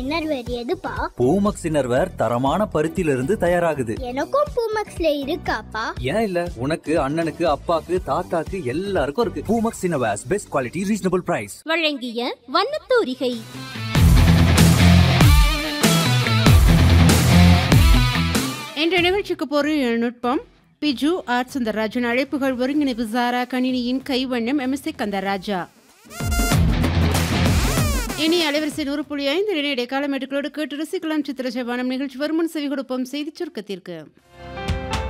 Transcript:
innerwear எதுப்பா Poomex innerwear தரமான பருத்தியிலிருந்து தயாராகுது எனக்கும் பூமெக்ஸ்ல இருக்காப்பா ஏன் இல்ல உனக்கு அண்ணனுக்கு அப்பாக்கு தாத்தாக்கு எல்லாருக்கும் இருக்கு Poomex innerwears best quality reasonable price வழங்கிய வண்ணத்தூரிகை என்ற நிகழ்ச்சிக்கு பொருள் நுட்பம் பிஜு ஆர் சுந்தரராஜன் அழைப்புகள் ஒருங்கிணைப்பு சாரா கணினியின் கைவண்ணம் எம்எஸ்ஏ கந்தராஜா இனி அலைவரிசை நூறு புள்ளி ஐந்து இடைக்கால மேட்டுகளோடு கேட்டு ரசிக்கலாம் சித்திர செவ்வானம் நிகழ்ச்சி வருமுன் செவி கொடுப்போம் செய்தி சுருக்கத்திற்கு